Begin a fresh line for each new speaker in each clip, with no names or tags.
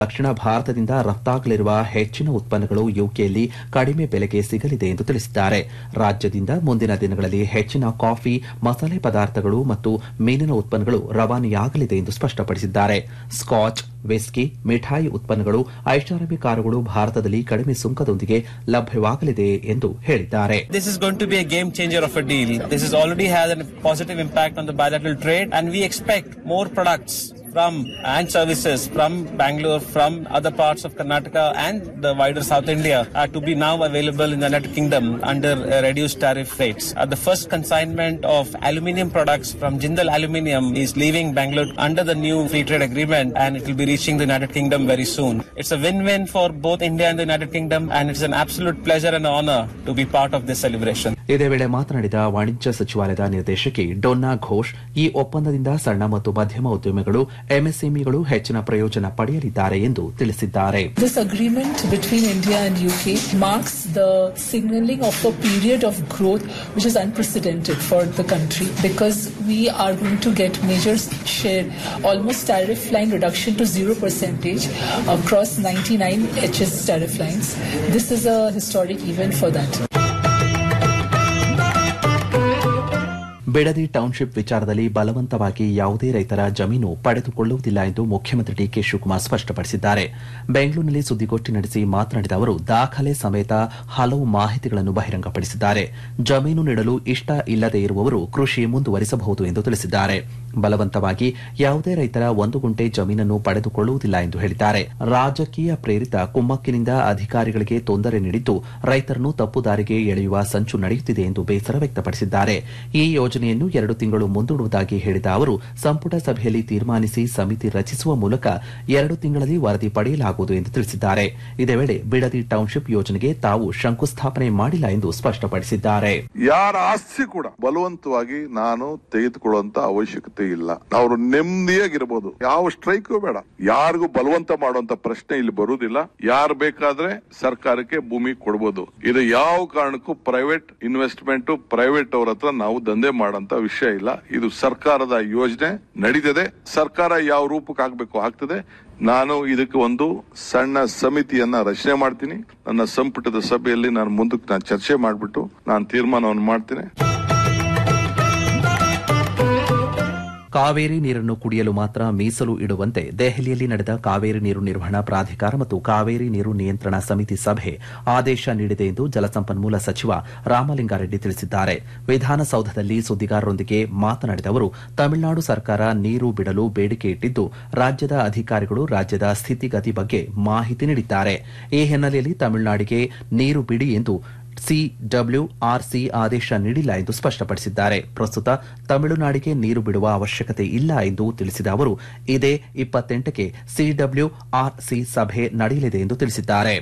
ದಕ್ಷಿಣ ಭಾರತದಿಂದ ರಫ್ತಾಗಲಿರುವ ಹೆಚ್ಚಿನ ಉತ್ಪನ್ನಗಳು ಯುಕೆಯಲ್ಲಿ ಕಡಿಮೆ ಬೆಲೆಗೆ ಸಿಗಲಿದೆ ಎಂದು ತಿಳಿಸಿದ್ದಾರೆ ರಾಜ್ಯದಿಂದ ಮುಂದಿನ ದಿನಗಳಲ್ಲಿ ಹೆಚ್ಚಿನ ಕಾಫಿ ಮಸಾಲೆ ಪದಾರ್ಥಗಳು ಮತ್ತು ಮೀನಿನ ಉತ್ಪನ್ನಗಳು ರವಾನೆಯಾಗಲಿದೆ ಎಂದು ಸ್ಪಷ್ಟಪಡಿಸಿದ್ದಾರೆ ಸ್ಕಾಚ್ ವಿಸ್ಕಿ ಮಿಠಾಯಿ ಉತ್ಪನ್ನಗಳು ಐಷಾರಾಮಿ ಕಾರುಗಳು ಭಾರತದಲ್ಲಿ ಕಡಿಮೆ ಸುಂಕದೊಂದಿಗೆ ಲಭ್ಯವಾಗಲಿದೆ ಎಂದು ಹೇಳಿದ್ದಾರೆ
This is going to be a game changer of a deal. This has already had a positive impact on the bilateral trade and we expect more products from and services from Bangalore, from other parts of Karnataka and the wider South India are to be now available in the United Kingdom under uh, reduced tariff rates. Uh, the first consignment of aluminium products from Jindal Aluminium is leaving Bangalore under the new free trade agreement and it will be reaching the United Kingdom very soon. It's a win-win for both India and the United Kingdom and it's an absolute pleasure and honor to be part of this celebration.
ಇದೇ ವೇಳೆ ಮಾತನಾಡಿದ ವಾಣಿಜ್ಯ ಸಚಿವಾಲಯದ ನಿರ್ದೇಶಕಿ Donna Ghosh ಈ ಒಪ್ಪಂದದಿಂದ ಸಣ್ಣ ಮತ್ತು ಮಧ್ಯಮ ಉದ್ಯಮಿಗಳು ಎಂಎಸ್ಎಂಇಗಳು ಹೆಚ್ಚಿನ ಪ್ರಯೋಜನ ಪಡೆಯಲಿದ್ದಾರೆ ಎಂದು ತಿಳಿಸಿದ್ದಾರೆ
This agreement between India and UK marks the signaling of a period of growth which is unprecedented for the country because we are going to get major share, almost tariff line reduction to zero percentage across 99 HS tariff lines. This is a historic event for that.
Bidadi township ವಿಚಾರದಲ್ಲಿ ಬಲವಂತವಾಗಿ ಯಾವುದೇ ರೈತರ ಜಮೀನು ಪಡೆದುಕೊಳ್ಳುವುದಿಲ್ಲ ಎಂದು ಮುಖ್ಯಮಂತ್ರಿ DK Shivakumar ಸ್ಪಷ್ಟಪಡಿಸಿದ್ದಾರೆ ಬೆಂಗಳೂರಿನಲ್ಲಿ ಸುದ್ದಿಗೋಷ್ಠಿ ನಡೆಸಿ ಮಾತನಾಡಿದ ಅವರು ದಾಖಲೆ ಸಮೇತ ಹಲವು ಮಾಹಿತಿಗಳನ್ನು ಬಹಿರಂಗಪಡಿಸಿದ್ದಾರೆ ಜಮೀನು ನೀಡಲು ಇಷ್ಟ ಇಲ್ಲದೆ ಇರುವವರು ಕೃಷಿ ಮುಂದುವರಿಸಬಹುದು ಎಂದು ತಿಳಿಸಿದ್ದಾರೆ ಬಲವಂತವಾಗಿ ಯಾವುದೇ ರೈತರ ಒಂದು ಗುಂಟೆ ಜಮೀನನ್ನು ಪಡೆದುಕೊಳ್ಳುವುದಿಲ್ಲ ಎಂದು ಹೇಳಿದ್ದಾರೆ ರಾಜಕೀಯ ಪ್ರೇರಿತ ಕುಮ್ಮಕ್ಕಿನಿಂದ ಅಧಿಕಾರಿಗಳಿಗೆ ತೊಂದರೆ ನೀಡಿದ್ದು ರೈತರನ್ನು ತಪ್ಪುದಾರಿಗೆ ಎಳೆಯುವ ಸಂಚು ನಡೆಯುತ್ತಿದೆ ಎಂದು ಬೇಸರ ವ್ಯಕ್ತಪಡಿಸಿದ್ದಾರೆ ಈ ಯೋಜನೆಯನ್ನು ಎರಡು ತಿಂಗಳು ಮುಂದೂಡುವುದಾಗಿ ಹೇಳಿದ ಅವರು ಸಂಪುಟ ಸಭೆಯಲ್ಲಿ ತೀರ್ಮಾನಿಸಿ ಸಮಿತಿ ರಚಿಸುವ ಮೂಲಕ ಎರಡು ತಿಂಗಳಲ್ಲಿ ವರದಿ ಪಡೆಯಲಾಗುವುದು ಎಂದು ತಿಳಿಸಿದ್ದಾರೆ ಇದೇ ವೇಳೆ ಬಿಡದಿ ಟೌನ್ಶಿಪ್ ಯೋಜನೆಗೆ ತಾವು ಶಂಕುಸ್ಥಾಪನೆ ಮಾಡಿಲ್ಲ ಎಂದು ಸ್ಪಷ್ಟಪಡಿಸಿದ್ದಾರೆ
ಯಾರ ಆಸ್ತಿ ಕೂಡ ಬಲವಂತವಾಗಿ ನಾನು ತೆಗೆದುಕೊಳ್ಳುವಂತ ಅವಶ್ಯಕತೆ ಇಲ್ಲ ಅವರು ನೆಮ್ಮದಿಯಾಗಿರ್ಬೋದು ಯಾವ ಸ್ಟ್ರೈಕು ಬೇಡ ಯಾರಿಗೂ ಬಲವಂತ ಮಾಡುವಂತ ಪ್ರಶ್ನೆ ಇಲ್ಲಿ ಬರುವುದಿಲ್ಲ ಯಾರು ಬೇಕಾದ್ರೆ ಸರ್ಕಾರಕ್ಕೆ ಭೂಮಿ ಕೊಡಬಹುದು ಇದು ಯಾವ ಕಾರಣಕ್ಕೂ ಪ್ರೈವೇಟ್ ಇನ್ವೆಸ್ಟ್ಮೆಂಟ್ ಪ್ರೈವೇಟ್ ಅವ್ರ ಹತ್ರ ನಾವು ದಂಧೆ ಮಾಡಂತ ವಿಷಯ ಇಲ್ಲ ಇದು ಸರ್ಕಾರದ ಯೋಜನೆ ನಡೀತದೆ ಸರ್ಕಾರ ಯಾವ ರೂಪಕ್ಕೆ ಹಾಕ್ಬೇಕು ಆಗ್ತದೆ ನಾನು ಇದಕ್ಕೆ ಒಂದು ಸಣ್ಣ ಸಮಿತಿಯನ್ನ ರಚನೆ ಮಾಡ್ತೀನಿ ನನ್ನ ಸಂಪುಟದ ಸಭೆಯಲ್ಲಿ ನಾನು ಮುಂದಕ್ಕೆ ನಾನು ಚರ್ಚೆ ಮಾಡಿಬಿಟ್ಟು ನಾನು ತೀರ್ಮಾನವನ್ನು ಮಾಡ್ತೀನಿ
ಕಾವೇರಿ ನೀರನ್ನು ಕುಡಿಯಲು ಮಾತ್ರ ಮೀಸಲು ಇಡುವಂತೆ ದೆಹಲಿಯಲ್ಲಿ ನಡೆದ ಕಾವೇರಿ ನೀರು ನಿರ್ವಹಣಾ ಪ್ರಾಧಿಕಾರ ಮತ್ತು ಕಾವೇರಿ ನೀರು ನಿಯಂತ್ರಣ ಸಮಿತಿ ಸಭೆ ಆದೇಶ ನೀಡಿದೆ ಎಂದು ಜಲಸಂಪನ್ಮೂಲ ಸಚಿವ ರಾಮಲಿಂಗಾರೆಡ್ಡಿ ತಿಳಿಸಿದ್ದಾರೆ ವಿಧಾನಸೌಧದಲ್ಲಿ ಸುದ್ದಿಗಾರರೊಂದಿಗೆ ಮಾತನಾಡಿದ ಅವರು ತಮಿಳುನಾಡು ಸರ್ಕಾರ ನೀರು ಬಿಡಲು ಬೇಡಿಕೆ ಇಟ್ಟಿದ್ದು ರಾಜ್ಯದ ಅಧಿಕಾರಿಗಳು ರಾಜ್ಯದ ಸ್ಥಿತಿಗತಿ ಬಗ್ಗೆ ಮಾಹಿತಿ ನೀಡಿದ್ದಾರೆ ಈ ಹಿನ್ನೆಲೆಯಲ್ಲಿ ತಮಿಳುನಾಡಿಗೆ ನೀರು ಬಿಡಿ ಎಂದು ಸಿಡಬ್ಲ್ಯೂಆರ್ಸಿ ಆದೇಶ ನೀಡಿಲ್ಲ ಎಂದು ಸ್ಪಷ್ಟಪಡಿಸಿದ್ದಾರೆ ಪ್ರಸ್ತುತ ತಮಿಳುನಾಡಿಗೆ ನೀರು ಬಿಡುವ ಅವಶ್ಯಕತೆ ಇಲ್ಲ ಎಂದು ತಿಳಿಸಿದ ಅವರು ಇದೇ ಇಪ್ಪತ್ತೆಂಟಕ್ಕೆ ಸಿಡಬ್ಲ್ಯೂಆರ್ಸಿ ಸಭೆ ನಡೆಯಲಿದೆ ಎಂದು ತಿಳಿಸಿದ್ದಾರೆ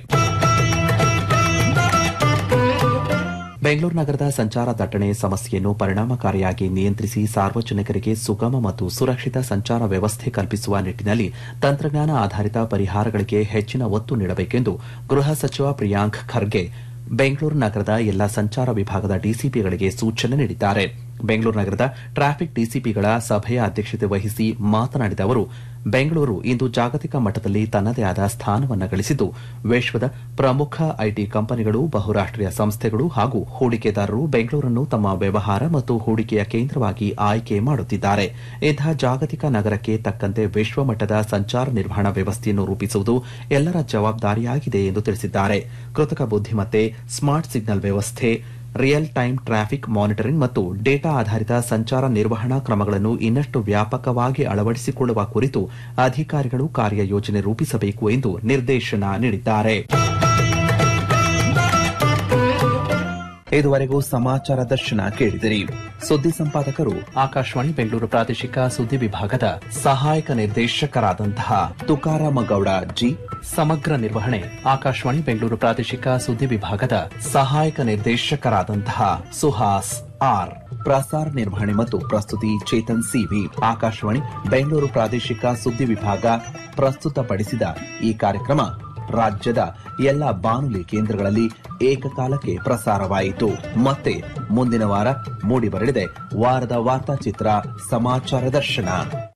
ಬೆಂಗಳೂರು ನಗರದ ಸಂಚಾರ ದಟ್ಟಣೆ ಸಮಸ್ಯೆಯನ್ನು ಪರಿಣಾಮಕಾರಿಯಾಗಿ ನಿಯಂತ್ರಿಸಿ ಸಾರ್ವಜನಿಕರಿಗೆ ಸುಗಮ ಮತ್ತು ಸುರಕ್ಷಿತ ಸಂಚಾರ ವ್ಯವಸ್ಥೆ ಕಲ್ಪಿಸುವ ನಿಟ್ಟಿನಲ್ಲಿ ತಂತ್ರಜ್ಞಾನ ಆಧಾರಿತ ಪರಿಹಾರಗಳಿಗೆ ಹೆಚ್ಚಿನ ಒತ್ತು ನೀಡಬೇಕೆಂದು ಗೃಹ ಸಚಿವ ಪ್ರಿಯಾಂಕ್ ಖರ್ಗೆ ಬೆಂಗಳೂರು ನಗರದ ಎಲ್ಲಾ ಸಂಚಾರ ವಿಭಾಗದ ಡಿಸಿಪಿಗಳಿಗೆ ಸೂಚನೆ ನೀಡಿದ್ದಾರೆ ಬೆಂಗಳೂರು ನಗರದ ಟ್ರಾಫಿಕ್ ಡಿಸಿಪಿಗಳ ಸಭೆಯ ಅಧ್ಯಕ್ಷತೆ ವಹಿಸಿ ಮಾತನಾಡಿದ ಅವರು ಬೆಂಗಳೂರು ಇಂದು ಜಾಗತಿಕ ಮಟ್ಟದಲ್ಲಿ ತನ್ನದೇ ಆದ ಸ್ಥಾನವನ್ನು ಗಳಿಸಿದ್ದು ವಿಶ್ವದ ಪ್ರಮುಖ ಐಟಿ ಕಂಪನಿಗಳು ಬಹುರಾಷ್ಟೀಯ ಸಂಸ್ಥೆಗಳು ಹಾಗೂ ಹೂಡಿಕೆದಾರರು ಬೆಂಗಳೂರನ್ನು ತಮ್ಮ ವ್ಯವಹಾರ ಮತ್ತು ಹೂಡಿಕೆಯ ಕೇಂದ್ರವಾಗಿ ಆಯ್ಕೆ ಮಾಡುತ್ತಿದ್ದಾರೆ ಇಂತಹ ಜಾಗತಿಕ ನಗರಕ್ಕೆ ತಕ್ಕಂತೆ ವಿಶ್ವಮಟ್ಟದ ಸಂಚಾರ ನಿರ್ವಹಣಾ ವ್ಯವಸ್ಥೆಯನ್ನು ರೂಪಿಸುವುದು ಎಲ್ಲರ ಜವಾಬ್ದಾರಿಯಾಗಿದೆ ಎಂದು ತಿಳಿಸಿದ್ದಾರೆ ಕೃತಕ ಬುದ್ದಿಮತ್ತೆ ಸ್ಮಾರ್ಟ್ ಸಿಗ್ನಲ್ ವ್ಯವಸ್ಥೆ ರಿಯಲ್ ಟೈಮ್ ಟ್ರಾಫಿಕ್ ಮಾನಿಟರಿಂಗ್ ಮತ್ತು ಡೇಟಾ ಆಧಾರಿತ ಸಂಚಾರ ನಿರ್ವಹಣಾ ಕ್ರಮಗಳನ್ನು ಇನ್ನಷ್ಟು ವ್ಯಾಪಕವಾಗಿ ಅಳವಡಿಸಿಕೊಳ್ಳುವ ಕುರಿತು ಅಧಿಕಾರಿಗಳು ಕಾರ್ಯಯೋಜನೆ ರೂಪಿಸಬೇಕು ಎಂದು ನಿರ್ದೇಶನ ನೀಡಿದ್ದಾರೆ ಇದುವರೆಗೂ ಸಮಾಚಾರ ದರ್ಶನ ಕೇಳಿದಿರಿ ಸುದ್ದಿ ಸಂಪಾದಕರು ಆಕಾಶವಾಣಿ ಬೆಂಗಳೂರು ಪ್ರಾದೇಶಿಕ ಸುದ್ದಿ ವಿಭಾಗದ ಸಹಾಯಕ ನಿರ್ದೇಶಕರಾದಂತಹ ತುಕಾರಾಮ ಗೌಡ ಜಿ ಸಮಗ್ರ ನಿರ್ವಹಣೆ ಆಕಾಶವಾಣಿ ಬೆಂಗಳೂರು ಪ್ರಾದೇಶಿಕ ಸುದ್ದಿ ವಿಭಾಗದ ಸಹಾಯಕ ನಿರ್ದೇಶಕರಾದಂತಹ ಸುಹಾಸ್ ಆರ್ ಪ್ರಸಾರ ನಿರ್ವಹಣೆ ಮತ್ತು ಪ್ರಸ್ತುತಿ ಚೇತನ್ ಸಿವಿ ಆಕಾಶವಾಣಿ ಬೆಂಗಳೂರು ಪ್ರಾದೇಶಿಕ ಸುದ್ದಿ ವಿಭಾಗ ಪ್ರಸ್ತುತಪಡಿಸಿದ ಈ ಕಾರ್ಯಕ್ರಮ ರಾಜ್ಯದ ಎಲ್ಲ ಬಾನುಲಿ ಕೇಂದ್ರಗಳಲ್ಲಿ ಏಕಕಾಲಕ್ಕೆ ಪ್ರಸಾರವಾಯಿತು ಮತ್ತೆ ಮುಂದಿನ ವಾರ ಮೂಡಿಬರಲಿದೆ ವಾರದ ವಾರ್ತಾಚಿತ್ರ ಸಮಾಚಾರ ದರ್ಶನ